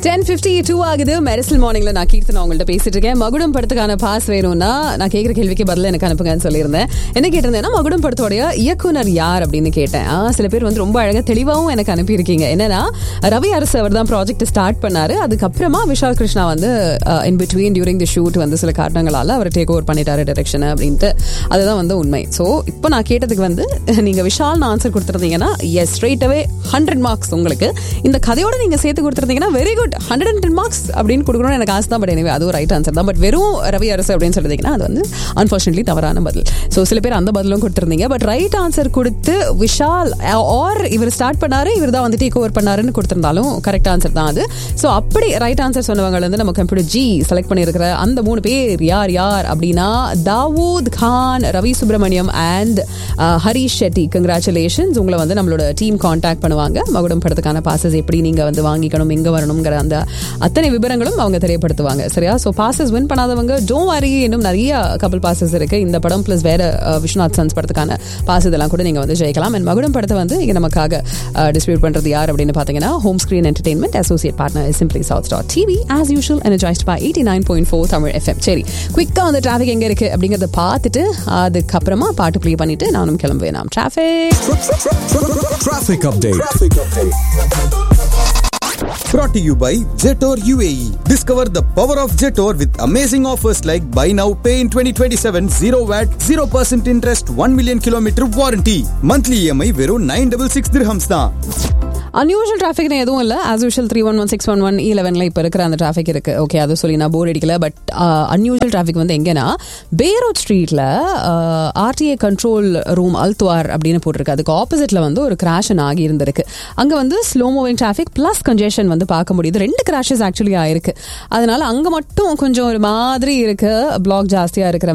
Ten fifty two ஆகுது மெரிசல் மார்னிங்ல நான் கீர்த்தனா உங்கள்ட்ட பேசிட்டு இருக்கேன் மகுடம் படத்துக்கான பாஸ் வேணும்னா நான் கேட்குற கேள்விக்கு பதில் எனக்கு அனுப்புங்கன்னு சொல்லியிருந்தேன் என்ன கேட்டிருந்தேன்னா மகுடம் படத்தோடைய இயக்குனர் யார் அப்படின்னு கேட்டேன் ஆ, சில பேர் வந்து ரொம்ப அழகாக தெளிவாகவும் எனக்கு அனுப்பியிருக்கீங்க என்னன்னா ரவி அரசு அவர் தான் ப்ராஜெக்ட் ஸ்டார்ட் பண்ணாரு அதுக்கப்புறமா விஷால் கிருஷ்ணா வந்து in between during the shoot வந்து சில காரணங்களால அவர் டேக் ஓவர் பண்ணிட்டாரு டைரக்ஷன் அப்படின்ட்டு அதுதான் வந்து உண்மை ஸோ இப்போ நான் கேட்டதுக்கு வந்து நீங்க விஷால்னு ஆன்சர் கொடுத்துருந்தீங்கன்னா எஸ் ஸ்ட்ரெயிட்டவே ஹண்ட்ரட் மார்க்ஸ் உங்களுக்கு இந்த கதையோட நீங்க சேர்த்து கொடுத்துருந்தீங்கன்னா very good hundred and ten marks அப்படின்னு கொடுக்கணும்னு எனக்கு ஆசை தான் பட் எனவே அதுவும் ரைட் ஆன்சர் தான் பட் வெறும் ரவி அரசு அப்படின்னு சொல்லிட்டீங்கன்னா அது வந்து அன்ஃபார்ச்சுனேட்லி தவறான பதில் ஸோ சில பேர் அந்த பதிலும் கொடுத்துருந்தீங்க பட் ரைட் ஆன்சர் கொடுத்து விஷால் ஆர் இவர் ஸ்டார்ட் பண்ணாரு இவர் தான் வந்து டேக் ஓவர் பண்ணாருன்னு கொடுத்திருந்தாலும் கரெக்ட் ஆன்சர் தான் அது ஸோ அப்படி ரைட் ஆன்சர் சொன்னவங்க வந்து நம்ம கம்ப்யூட்டர் ஜி செலக்ட் பண்ணியிருக்கிற அந்த மூணு பேர் யார் யார் அப்படின்னா தாவூத் கான் ரவி சுப்பிரமணியம் அண்ட் ஹரிஷ் ஷெட்டி கங்க்ராச்சுலேஷன்ஸ் உங்களை வந்து நம்மளோட டீம் காண்டாக்ட் பண்ணுவாங்க மகுடம் படத்துக்கான பாசஸ் எப்படி நீங்க வந்து வாங்கிக்கணும் எங்க வரணுங்கிற அந்த அத்தனை விவரங்களும் அவங்க தெரியப்படுத்துவாங்க சரியா ஸோ பாசஸ் வின் பண்ணாதவங்க டோ வாரி இன்னும் நிறைய கப்பல் பாசஸ் இருக்கு இந்த படம் பிளஸ் வேற அஹ், விஸ்வநாத் சன்ஸ் படத்துக்கான பாஸ் இதெல்லாம் கூட நீங்க வந்து ஜெயிக்கலாம் அண்ட் மகுடம் படத்தை வந்து இங்க நமக்காக டிஸ்ட்ரிபியூட் பண்றது யார் அப்படின்னு பாத்தீங்கன்னா home screen entertainment associate partner simply south dot TV as usual energised by eighty nine point four Tamil FM சரி குவிக்கா வந்து டிராஃபிக் எங்க இருக்கு அப்படிங்கறத பார்த்துட்டு அதுக்கப்புறமா பாட்டு ப்ளே பண்ணிட்டு நானும் கிளம்புவேன் நாம் traffic Traffic update. Brought to you by Jetor UAE. Discover the power of Jetor with amazing offers like buy now, pay in 2027, 0 VAT, 0% interest, 1 million kilometer warranty. Monthly EMI வெறும் 966 dirhams தான். Unusual டிராஃபிக்னு எதுவும் இல்லை as usual three one one six one one லெவனில் இப்போ இருக்கிற அந்த traffic இருக்கு ஓகே அது சொல்லி நான் போர் அடிக்கல பட் அன்யூஷுவல் டிராஃபிக் வந்து எங்கன்னா பேரோட் ஸ்ட்ரீட்டில் ஆர்டிஏ கண்ட்ரோல் ரூம் அல்துவார் அப்படின்னு போட்டிருக்கு அதுக்கு ஆப்போசிட்ல வந்து ஒரு கிராஷன் ஆகி இருந்திருக்கு அங்கே வந்து slow moving traffic plus congestion வந்து பார்க்க முடியுது ரெண்டு கிராஷஸ் ஆக்சுவலி ஆயிருக்கு அதனால அங்கே மட்டும் கொஞ்சம் ஒரு மாதிரி இருக்கு பிளாக் ஜாஸ்தியாக இருக்கிற